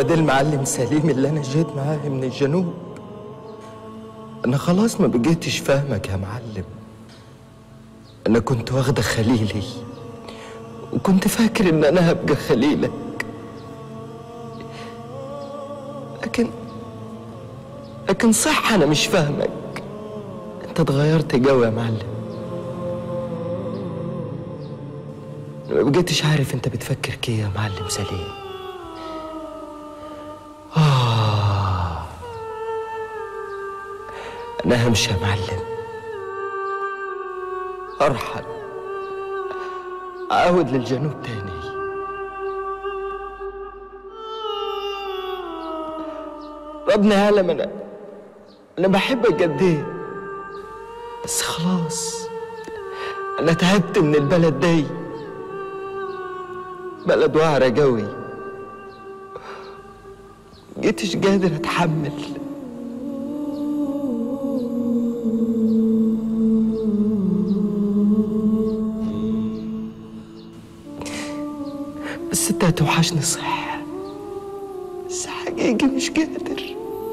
ده المعلم سليم اللي انا جيت معاه من الجنوب انا خلاص ما بقيتش فاهمك يا معلم انا كنت واخده خليلي وكنت فاكر ان انا هبقى خليلك لكن لكن صح انا مش فاهمك انت اتغيرت قوي يا معلم ما بقيتش عارف انت بتفكر كيه يا معلم سليم آه أنا همشي يا معلم أرحل أعود للجنوب تاني ربنا يعلم أنا أنا بحبك قد إيه بس خلاص أنا تعبت من البلد دي بلد وعرة قوي جيتش قادر اتحمل بس انت هتوحشني صح بس حقيقي مش قادر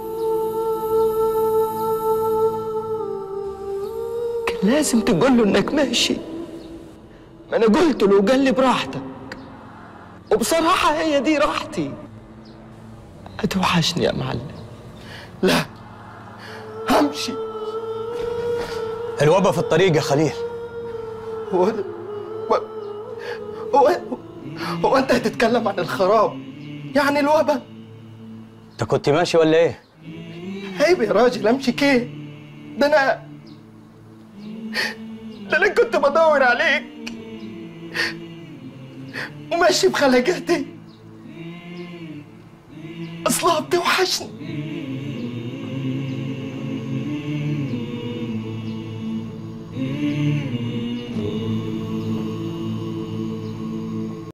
كان لازم تقول له انك ماشي ما انا قلت له وقال لي براحتك وبصراحة هي دي راحتي هتوحشني يا معلم لا همشي الوبا في الطريق يا خليل هو هو هو, هو انت هتتكلم عن الخراب يعني الوبا انت كنت ماشي ولا ايه؟ عيب يا راجل امشي كيه ده انا ده انا كنت بدور عليك وماشي بخلقاتي اصلها بتوحشني